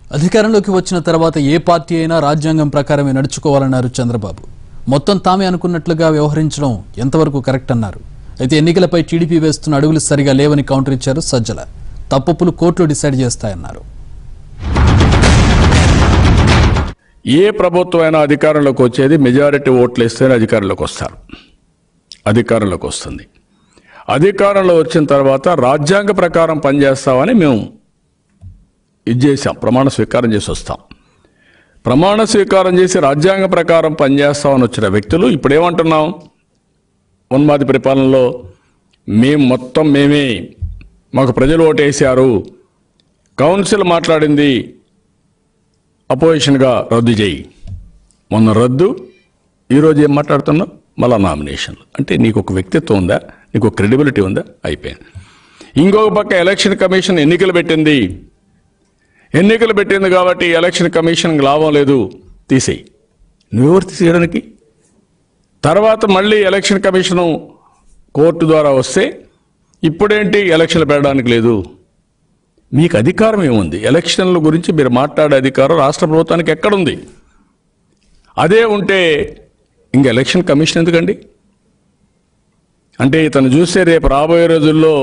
అధికారంలోకి వచ్చిన తర్వాత ఏ పార్టీ అయినా రాజ్యాంగం ప్రకారమే నడుచుకోవాలన్నారు చంద్రబాబు మొత్తం తామే అనుకున్నట్లుగా వ్యవహరించడం ఎంతవరకు కరెక్ట్ అన్నారు అయితే ఎన్నికలపై టీడీపీ వేస్తున్న అడుగులు సరిగా లేవని కౌంటర్ ఇచ్చారు సజ్జల తప్పులు కోర్టులు డిసైడ్ చేస్తాయన్నారు ఏ ప్రభుత్వమైనా అధికారంలోకి వచ్చేది మెజారిటీ ఓట్లు ఇస్తేనే అధికారంలోకి వస్తారు అధికారంలోకి వస్తుంది అధికారంలో వచ్చిన తర్వాత రాజ్యాంగ ప్రకారం పనిచేస్తామని మేము ఇది చేసాం ప్రమాణ స్వీకారం చేసి వస్తాం ప్రమాణ స్వీకారం చేసి రాజ్యాంగ ప్రకారం పనిచేస్తామని వచ్చిన వ్యక్తులు ఇప్పుడు ఏమంటున్నాం ఉన్మాది పరిపాలనలో మేము మొత్తం మేమే మాకు ప్రజలు ఓటేశారు కౌన్సిల్ మాట్లాడింది అపోజిషన్గా రద్దు చేయి మొన్న రద్దు ఈరోజు ఏం మాట్లాడుతున్నావు మళ్ళా నామినేషన్లు అంటే నీకు ఒక వ్యక్తిత్వం ఉందా నీకు ఒక క్రెడిబిలిటీ ఉందా అయిపోయింది ఇంకొక పక్క ఎలక్షన్ కమిషన్ ఎన్నికలు పెట్టింది ఎన్నికలు పెట్టింది కాబట్టి ఎలక్షన్ కమిషన్కి లాభం లేదు తీసేయి నువ్వెవరు తీసేయడానికి తర్వాత మళ్ళీ ఎలక్షన్ కమిషను కోర్టు ద్వారా వస్తే ఇప్పుడేంటి ఎలక్షన్లు పెట్టడానికి లేదు మీకు అధికారం ఏముంది ఎలక్షన్ల గురించి మీరు మాట్లాడే అధికారం రాష్ట్ర ప్రభుత్వానికి ఎక్కడుంది అదే ఉంటే ఇంక ఎలక్షన్ కమిషన్ ఎందుకండి అంటే ఇతను చూస్తే రేపు రాబోయే రోజుల్లో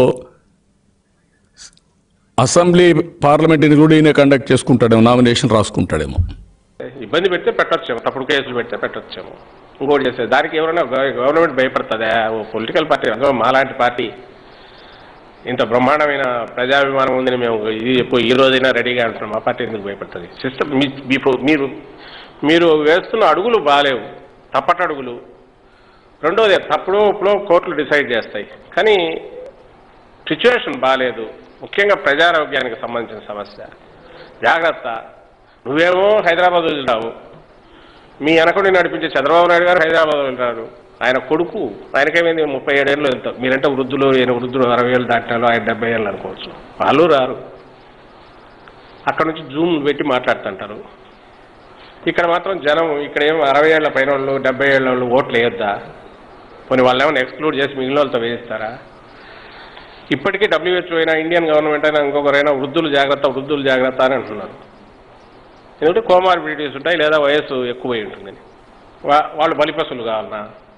అసెంబ్లీ పార్లమెంట్ని కూడా ఈయన కండక్ట్ చేసుకుంటాడేమో నామినేషన్ రాసుకుంటాడేమో ఇబ్బంది పెడితే పెట్టొచ్చేమో తప్పుడు కేసులు పెడితే పెట్టొచ్చేమో ఇంకోటి చేస్తే దానికి ఎవరైనా గవ- గవర్నమెంట్ భయపడుతుందా ఓ పొలిటికల్ పార్టీ అదో మాలాంటి పార్టీ ఇంత బ్రహ్మాండమైన ప్రజాభిమానం ఉందని మేము ఇది ఎప్పుడు ఈ రోజైనా రెడీగా ఉంటున్నాం మా పార్టీ ఎందుకు భయపడుతుంది సిస్టమ్ మీ మీ- మీరు మీరు వేస్తున్న అడుగులు బాగాలేవు తప్పటి అడుగులు రెండోది తప్పుడు ఇప్పుడు కోర్టులు డిసైడ్ చేస్తాయి కానీ సిచ్యువేషన్ బాగాలేదు ముఖ్యంగా ప్రజారోగ్యానికి సంబంధించిన సమస్య జాగ్రత్త నువ్వేమో హైదరాబాద్ వెళ్తావు మీ వెనకుడి నడిపించే చంద్రబాబు నాయుడు గారు హైదరాబాద్ వెళ్తారు ఆయన కొడుకు ఆయనకేమైంది ముప్పై ఏడేళ్ళు వెళ్తారు మీరంటే వృద్ధులు ఈయన వృద్ధులు అరవై ఏళ్ళు దాటినాలు ఆయన డెబ్బై ఏళ్ళు అనుకోవచ్చు వాళ్ళు రారు అక్కడ నుంచి జూమ్ పెట్టి మాట్లాడుతుంటారు ఇక్కడ మాత్రం జనం ఇక్కడ ఏమో అరవై ఏళ్ల పైన వాళ్ళు డెబ్బై ఏళ్ళ వాళ్ళు ఓట్లు వేయొద్దా కొన్ని వాళ్ళు ఏమైనా ఎక్స్క్లూడ్ చేసి మిగిలిన వాళ్ళతో వేయిస్తారా ఇప్పటికీ డబ్ల్యూహెచ్ఓ అయినా ఇండియన్ గవర్నమెంట్ అయినా ఇంకొకరైనా వృద్ధులు జాగ్రత్త వృద్ధులు జాగ్రత్త అని అంటున్నారు ఎందుకంటే కోమార్బిడిటీస్ ఉంటాయి లేదా వయస్సు ఎక్కువై ఉంటుందని వా- వాళ్ళు బలిపసులు కావాలన్నా